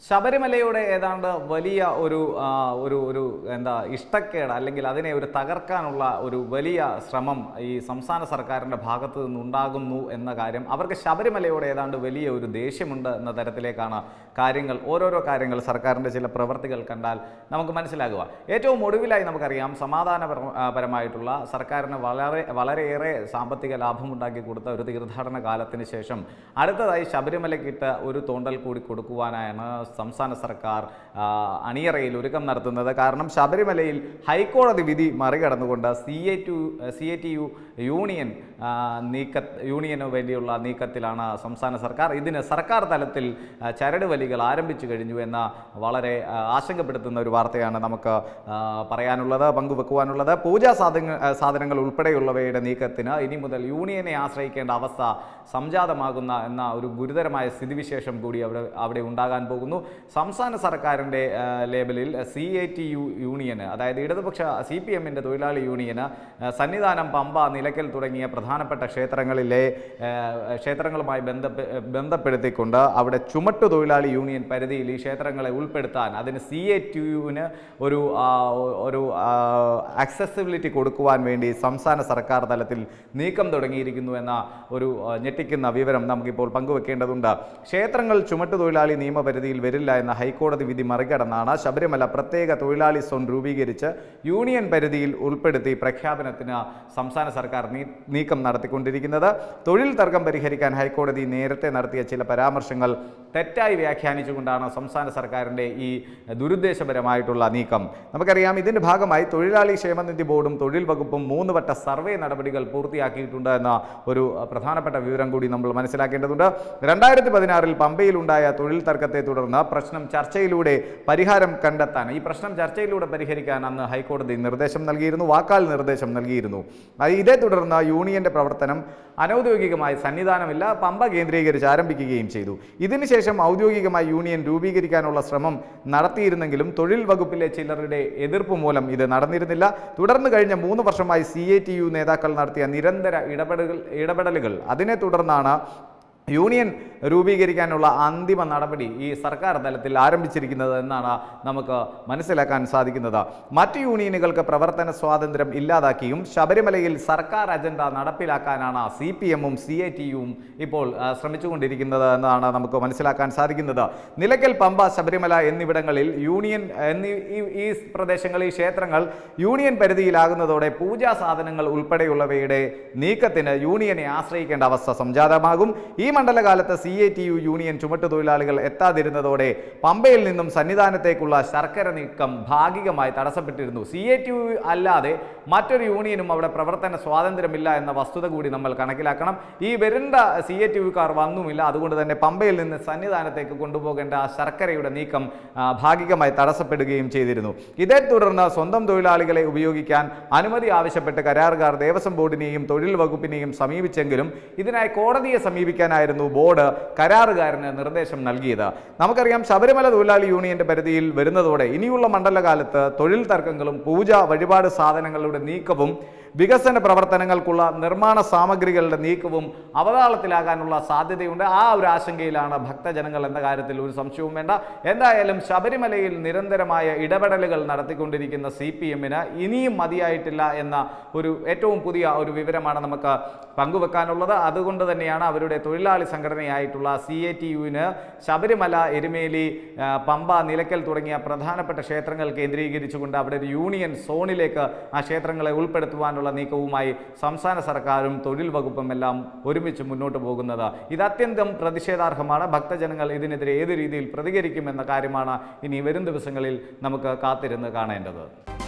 ശബരിമലയുടെ ഏതാണ്ട് വലിയ ഒരു ആ, ഒരു ഒരു എന്താ ഇഷ്ടക്കേട് അല്ലെങ്കിൽ അതിനെ ഒരു തകർക്കാനുള്ള ഒരു വലിയ ശ്രമം ഈ സംസ്ഥാന സർക്കാരിൻ്റെ ഭാഗത്ത് നിന്നുണ്ടാകുന്നു എന്ന കാര്യം അവർക്ക് ശബരിമലയോട് ഏതാണ്ട് വലിയ ഒരു ദേഷ്യമുണ്ട് എന്ന തരത്തിലേക്കാണ് കാര്യങ്ങൾ ഓരോരോ കാര്യങ്ങൾ സർക്കാരിൻ്റെ ചില പ്രവർത്തികൾ കണ്ടാൽ നമുക്ക് മനസ്സിലാകുക ഏറ്റവും ഒടുവിലായി നമുക്കറിയാം സമാധാനപര- ആ, പരമായിട്ടുള്ള സർക്കാരിന് വളരെ വളരെയേറെ സാമ്പത്തിക ലാഭമുണ്ടാക്കി കൊടുത്ത ഒരു തീർത്ഥാടന കാലത്തിന് ശേഷം അടുത്തതായി ശബരിമലയ്ക്കിട്ട് ഒരു തോണ്ടൽ കൂടി കൊടുക്കുവാനാണ് സംസ്ഥാന സർക്കാർ ആ, അണിയറയിൽ ഒരുക്കം നടത്തുന്നത് കാരണം ശബരിമലയിൽ ഹൈക്കോടതി വിധി മറികടന്നുകൊണ്ട് C A T C A T U union ആ, നീക്ക യൂണിയന് വേണ്ടിയുള്ള നീക്കത്തിലാണ് സംസ്ഥാന സർക്കാർ ഇതിന് സർക്കാർ തലത്തിൽ ആ, ചരട് വലികൾ ആരംഭിച്ചു കഴിഞ്ഞു എന്ന വളരെ ആ, ആശങ്കപ്പെടുത്തുന്ന ഒരു വാർത്തയാണ് നമുക്ക് ആ, പറയാനുള്ളത് പങ്കുവെക്കുവാനുള്ളത് പൂജാ സാധന സാധനങ്ങൾ ഉൾപ്പെടെയുള്ളവയുടെ നീക്കത്തിന് ഇനി മുതൽ യൂണിയനെ ആശ്രയിക്കേണ്ട അവസ്ഥ സംജാതമാകുന്ന എന്ന ഒരു ഗുരുതരമായ സ്ഥിതിവിശേഷം കൂടി അവിടെ അവിടെ ഉണ്ടാകാൻ പോകുന്നു സംസ്ഥാന സർക്കാരിൻ്റെ ആ, ലേബലിൽ സി എ ടി യു യൂണിയന് അതായത് ഇടതുപക്ഷ സി പി എമ്മിൻ്റെ തൊഴിലാളി യൂണിയന് ആ, സന്നിധാനം പമ്പ നിലയ്ക്കൽ തുടങ്ങിയ പ്രധാനപ്പെട്ട ക്ഷേത്രങ്ങളിലെ ആ, ക്ഷേത്രങ്ങളുമായി ബന്ധപ്പെ ബന്ധപ്പെടുത്തിക്കൊണ്ട് അവിടെ ചുമട്ടു തൊഴിലാളി യൂണിയൻ പരിധിയിൽ ഈ ക്ഷേത്രങ്ങളെ ഉൾപ്പെടുത്താൻ അതിന് സി എ ടി യുവിന് ഒരു ആ, ഒരു ആക്സസിബിലിറ്റി കൊടുക്കുവാൻ വേണ്ടി സംസ്ഥാന സർക്കാർ തലത്തിൽ നീക്കം തുടങ്ങിയിരിക്കുന്നു എന്ന ഒരു ആ, ഞെട്ടിക്കുന്ന വിവരം നമുക്കിപ്പോൾ പങ്കുവെക്കേണ്ടതുണ്ട് ക്ഷേത്രങ്ങൾ ചുമട്ടുതൊഴിലാളി നിയമപരിധിയിൽ വരില്ല എന്ന ഹൈക്കോടതി വിധി മറികടന്നാണ് ശബരിമല പ്രത്യേക തൊഴിലാളി സോൺ രൂപീകരിച്ച് യൂണിയൻ പരിധിയിൽ ഉൾപ്പെടുത്തി പ്രഖ്യാപനത്തിന് സംസ്ഥാന സർക്കാർ നീ- നീക്കം നടത്തിക്കൊണ്ടിരിക്കുന്നത് തൊഴിൽ തർക്കം പരിഹരിക്കാൻ ഹൈക്കോടതി നേരത്തെ നടത്തിയ ചില പരാമർശങ്ങൾ തെറ്റായി വ്യാഖ്യാനിച്ചുകൊണ്ടാണ് സംസ്ഥാന സർക്കാരിൻ്റെ ഈ ദുരുദ്ദേശപരമായിട്ടുള്ള നീക്കം നമുക്കറിയാം ഇതിൻ്റെ ഭാഗമായി തൊഴിലാളി ക്ഷേമനിധി ബോർഡും തൊഴിൽ വകുപ്പും മൂന്ന് വട്ട സർവേ നടപടികൾ പൂർത്തിയാക്കിയിട്ടുണ്ട് എന്ന ഒരു അഹ്, പ്രധാനപ്പെട്ട വിവരം കൂടി നമ്മൾ മനസ്സിലാക്കേണ്ടതുണ്ട് രണ്ടായിരത്തി പതിനാറിൽ പമ്പയിലുണ്ടായ തൊഴിൽ തർക്കത്തെ തുടർന്ന് പ്രശ്നം ചർച്ചയിലൂടെ പരിഹാരം കണ്ടെത്താൻ ഈ പ്രശ്നം ചർച്ചയിലൂടെ പരിഹരിക്കാൻ അന്ന് ഹൈക്കോടതി നിർദ്ദേശം നൽകിയിരുന്നു വാക്കാൽ നിർദ്ദേശം നൽകിയിരുന്നു അത് ഇതേ തുടർന്ന് യൂണിയന്റെ പ്രവർത്തനം അനൗദ്യോഗികമായി സന്നിധാനമില്ല പമ്പ കേന്ദ്രീകരിച്ച് ആരംഭിക്കുകയും ചെയ്തു ഇതിനുശേഷം ഔദ്യോഗികമായി യൂണിയൻ രൂപീകരിക്കാനുള്ള ശ്രമം നടത്തിയിരുന്നെങ്കിലും തൊഴിൽ വകുപ്പിലെ ചിലരുടെ എതിർപ്പ് മൂലം ഇത് നടന്നിരുന്നില്ല തുടർന്ന് കഴിഞ്ഞ മൂന്ന് വർഷമായി സി എ ടി യു നേതാക്കൾ നടത്തിയ നിരന്തര ഇടപെടലുകൾ ഇടപെടലുകൾ അതിനെ തുടർന്നാണ് യൂണിയൻ രൂപീകരിക്കാനുള്ള അന്തിമ നടപടി ഈ സർക്കാർ തലത്തിൽ ആരംഭിച്ചിരിക്കുന്നത് എന്നാണ് നമുക്ക് മനസ്സിലാക്കാൻ സാധിക്കുന്നത് മറ്റ് യൂണിയനുകൾക്ക് പ്രവർത്തന സ്വാതന്ത്ര്യം ഇല്ലാതാക്കിയും ശബരിമലയിൽ സർക്കാർ അജണ്ട നടപ്പിലാക്കാനാണ് സി പി എമ്മും സി ഐ ടിയും ഇപ്പോൾ ആ, ശ്രമിച്ചുകൊണ്ടിരിക്കുന്നത് എന്നാണ് നമുക്ക് മനസ്സിലാക്കാൻ സാധിക്കുന്നത് നിലയ്ക്കൽ പമ്പ ശബരിമല എന്നിവിടങ്ങളിൽ യൂണിയൻ എന്നീ ഈ- ഈ പ്രദേശങ്ങളിൽ ക്ഷേത്രങ്ങൾ യൂണിയൻ പരിധിയിലാകുന്നതോടെ പൂജാ സാധനങ്ങൾ ഉൾപ്പെടെയുള്ളവയുടെ നീക്കത്തിന് യൂണിയനെ ആശ്രയിക്കേണ്ട അവസ്ഥ സംജാതമാകും ഈ മണ്ഡലകാലത്ത് C A T U union ചുമട്ടുതൊഴിലാളികൾ എത്താതിരുന്നതോടെ പമ്പയിൽ നിന്നും സന്നിധാനത്തേക്കുള്ള ശർക്കര നീക്കം ഭാഗികമായി തടസ്സപ്പെട്ടിരുന്നു സി എ ടി യു അല്ലാതെ മറ്റൊരു യൂണിയനും അവിടെ പ്രവർത്തന സ്വാതന്ത്ര്യമില്ല എന്ന വസ്തുത കൂടി നമ്മൾ കണക്കിലാക്കണം ഈ വരുന്ന സി എ ടി യുക്കാർ വന്നുമില്ല അതുകൊണ്ട് തന്നെ പമ്പയിൽ നിന്ന് സന്നിധാനത്തേക്ക് കൊണ്ടുപോകേണ്ട ആ ശർക്കരയുടെ നീക്കം ആ, ഭാഗികമായി തടസ്സപ്പെടുകയും ചെയ്തിരുന്നു ഇതേ തുടർന്ന് സ്വന്തം തൊഴിലാളികളെ ഉപയോഗിക്കാൻ അനുമതി ആവശ്യപ്പെട്ട് കരാറുകാർ ദേവസ്വം ബോർഡിനെയും തൊഴിൽ വകുപ്പിനെയും സമീപിച്ചെങ്കിലും ഇതിനായി കോടതിയെ സമീപിക്കാനായിരുന്നു ബോർഡ് കരാറുകാരന് നിർദ്ദേശം നൽകിയത് നമുക്കറിയാം ശബരിമല തൊഴിലാളി യൂണിയന്റെ പരിധിയിൽ വരുന്നതോടെ ഇനിയുള്ള മണ്ഡലകാലത്ത് തൊഴിൽ തർക്കങ്ങളും പൂജ വഴിപാട് സാധനങ്ങളുടെ നീക്കവും വികസന പ്രവർത്തനങ്ങൾക്കുള്ള നിർമ്മാണ സാമഗ്രികളുടെ നീക്കവും അവതാളത്തിലാകാനുള്ള സാധ്യതയുണ്ട് ആ ഒരു ആശങ്കയിലാണ് ഭക്തജനങ്ങൾ എന്ന കാര്യത്തിൽ ഒരു സംശയവും വേണ്ട എന്തായാലും ശബരിമലയിൽ നിരന്തരമായ ഇടപെടലുകൾ നടത്തിക്കൊണ്ടിരിക്കുന്ന സി പി എമ്മിന് ഇനിയും മതിയായിട്ടില്ല എന്ന ഒരു ഏറ്റവും പുതിയ ഒരു വിവരമാണ് നമുക്ക് പങ്കുവെക്കാനുള്ളത് അതുകൊണ്ട് തന്നെയാണ് അവരുടെ തൊഴിലാളി സംഘടനയായിട്ടുള്ള സി എ ടി യുവിന് ശബരിമല എരുമേലി ആ, പമ്പ നിലയ്ക്കൽ തുടങ്ങിയ പ്രധാനപ്പെട്ട ക്ഷേത്രങ്ങൾ കേന്ദ്രീകരിച്ചുകൊണ്ട് അവിടെ ഒരു യൂണിയൻ സോണിലേക്ക് ആ ക്ഷേത്രങ്ങളെ ഉൾപ്പെടുത്തുവാനുള്ള നീക്കവുമായി സംസ്ഥാന സർക്കാരും തൊഴിൽ വകുപ്പും എല്ലാം ഒരുമിച്ച് മുന്നോട്ട് പോകുന്നത് ഇത് അത്യന്തം പ്രതിഷേധാർഹമാണ് ഭക്തജനങ്ങൾ ഇതിനെതിരെ ഏത് രീതിയിൽ പ്രതികരിക്കുമെന്ന കാര്യമാണ് ഇനി വരും ദിവസങ്ങളിൽ നമുക്ക് കാത്തിരുന്ന് കാണേണ്ടത്